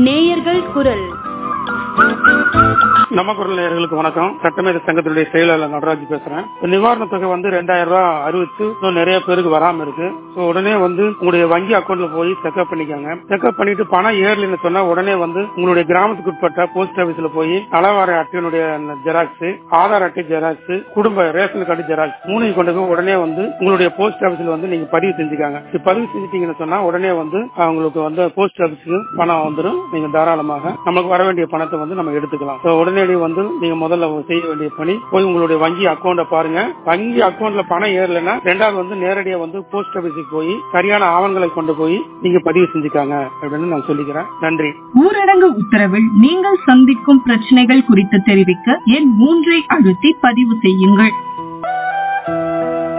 நேயர்கள் குரல் நம்ம குரல் நேயர்களுக்கு வணக்கம் சட்டமேத சங்கத்தினுடைய செயலாளர் நடராஜ் பேசுறேன் இப்ப நிவாரண தொகை வந்து ரெண்டாயிரம் ரூபாய் அறிவிச்சு இன்னும் நிறைய பேருக்கு வராம இருக்கு So, உடனே வந்து உங்களுடைய வங்கி அக்கௌண்ட்ல போய் செக்அப் பண்ணிக்கோங்க செக்அப் பண்ணிட்டு பணம் ஏறலன்னு சொன்னா உடனே வந்து உங்களுடைய கிராமத்துக்கு உட்பட்ட போஸ்ட் ஆபீஸ்ல போய் நலவார அட்டையினுடைய ஜெராக்ஸ் ஆதார் அட்டை ஜெராக்ஸ் குடும்ப ரேஷன் கார்டு ஜெராக்ஸ் மூணையும் கொண்டு போய் உடனே வந்து உங்களுடைய போஸ்ட் ஆபீஸ்ல வந்து நீங்க பதிவு செஞ்சுக்காங்க இது பதிவு செஞ்சுட்டீங்கன்னு சொன்னா உடனே வந்து அவங்களுக்கு வந்து போஸ்ட் ஆபீஸ்க்கு பணம் வந்துடும் நீங்க தாராளமாக நமக்கு வர வேண்டிய பணத்தை வந்து நம்ம எடுத்துக்கலாம் So, உடனடி வந்து நீங்க முதல்ல செய்ய வேண்டிய பணி போய் உங்களுடைய வங்கி அக்கௌண்ட பாருங்க வங்கி அக்கௌண்ட்ல பணம் ஏறலைன்னா ரெண்டாவது வந்து நேரடியா வந்து போஸ்ட் ஆபீஸுக்கு போய் சரியான ஆவணங்களை கொண்டு போய் நீங்க பதிவு செஞ்சுக்காங்க அப்படின்னு நான் சொல்லிக்கிறேன் நன்றி ஊரடங்கு உத்தரவில் நீங்கள் சந்திக்கும் பிரச்சனைகள் குறித்து தெரிவிக்க எண் மூன்றை அழுத்தி பதிவு செய்யுங்கள்